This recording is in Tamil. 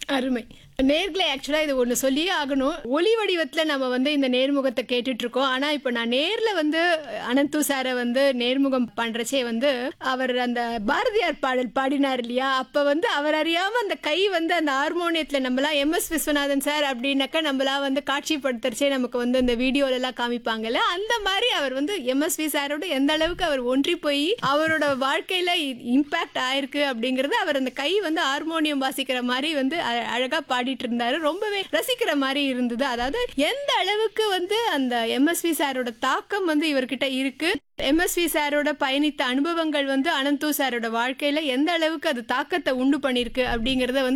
அருமை நேர்களை ஆக்சுவலா இது ஒண்ணு சொல்லியே ஆகணும் ஒளி வடிவத்துல நம்ம வந்து இந்த நேர்முகத்தை கேட்டுட்டு இருக்கோம் ஆனா இப்ப நான் நேர்ல வந்து அனந்து சாரை வந்து நேர்முகம் பண்றச்சே வந்து அவர் அந்த பாரதியார் பாடல் பாடினார் இல்லையா அப்ப வந்து அவர் அறியாம அந்த கை வந்து அந்த ஹார்மோனியத்துல நம்மளாம் எம் எஸ் விஸ்வநாதன் சார் அப்படின்னாக்கா நம்மளாம் வந்து காட்சிப்படுத்துறச்சே நமக்கு வந்து இந்த வீடியோல எல்லாம் காமிப்பாங்கல்ல அந்த மாதிரி அவர் வந்து எம்எஸ்வி சாரோட எந்த அளவுக்கு அவர் ஒன்றி போய் அவரோட வாழ்க்கையில இம்பாக்ட் ஆயிருக்கு அப்படிங்கறது அவர் அந்த கை வந்து ஹார்மோனியம் வாசிக்கிற மாதிரி வந்து அ- அழகா பாடிட்டு இருந்தாரு ரொம்பவே ரசிக்கிற மாதிரி இருந்தது அதாவது எந்த அளவுக்கு வந்து அந்த எம்எஸ்வி சாரோட தாக்கம் வந்து இவர்கிட்ட இருக்கு எம்எஸ்வி சாரோட பயணித்த அனுபவங்கள் வந்து அனந்து சாரோட வாழ்க்கையில எந்த அளவுக்கு அது தாக்கத்தை உண்டு பண்ணிருக்கு அப்படிங்கறத வந்து